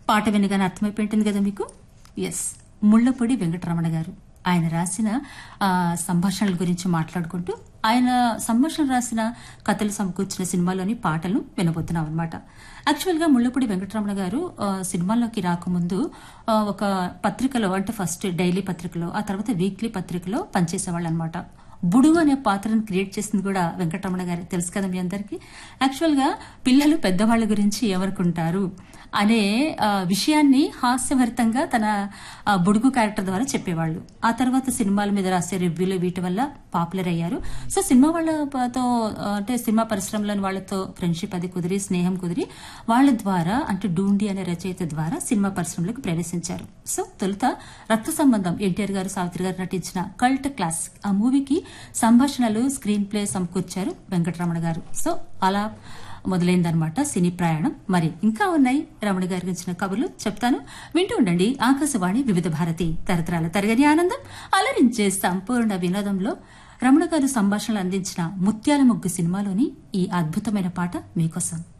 పాట వినగానే అర్థమైపోయింటుంది కదా మీకు ఎస్ ముళ్ళపొడి వెంకటరమణ గారు ఆయన రాసిన ఆ, సంభాషణల గురించి మాట్లాడుకుంటూ ఆయన సంభాషణ రాసిన కథలు సమకూర్చిన సినిమాలోని పాటలను వినబోతున్నాం అనమాట యాక్చువల్గా ముళ్ళపూడి వెంకటరమణ గారు ఆ, సినిమాల్లోకి రాకముందు ఆ, ఒక పత్రికలో అంటే ఫస్ట్ డైలీ పత్రికలో ఆ తర్వాత వీక్లీ పత్రికలో పనిచేసేవాళ్ళు అనమాట బుడు అనే పాత్రను క్రియేట్ చేసింది కూడా వెంకటరమణ గారు తెలుసు కదా మీ అందరికీ యాక్చువల్గా పిల్లలు పెద్దవాళ్ళ గురించి ఎవరుకుంటారు అనే ఆ, విషయాన్ని హాస్యభరితంగా తన ఆ, బుడుగు క్యారెక్టర్ ద్వారా చెప్పేవాళ్ళు ఆ తర్వాత సినిమాల మీద రాసే రివ్యూలు వీటి వల్ల పాపులర్ అయ్యారు సో సినిమా వాళ్ళతో ఆ, అంటే సినిమా పరిశ్రమలోని వాళ్ళతో ఫ్రెండ్షిప్ అది కుదిరి స్నేహం కుదిరి వాళ్ళ ద్వారా అంటే డూండి అనే రచయిత ద్వారా సినిమా పరిశ్రమలోకి ప్రవేశించారు సో తొలుత రక్త సంబంధం ఎన్టీఆర్ గారు సావిత్రి గారు నటించిన కల్ట్ క్లాసిక్ ఆ మూవీకి సంభాషణలు స్క్రీన్ ప్లే సమకూర్చారు వెంకటరమణ గారు సో అలా మొదలైందనమాట సినీ ప్రయాణం మరి ఇంకా ఉన్నాయి రమణ గారి గురించిన కబుర్లు చెప్తాను వింటూ ఉండండి ఆకాశవాణి వివిధ భారతి తరతరాల తరగని ఆనందం అలరించే సంపూర్ణ వినోదంలో రమణ గారు సంభాషణలు అందించిన ముత్యాల ముగ్గు సినిమాలోని ఈ అద్భుతమైన పాట మీకోసం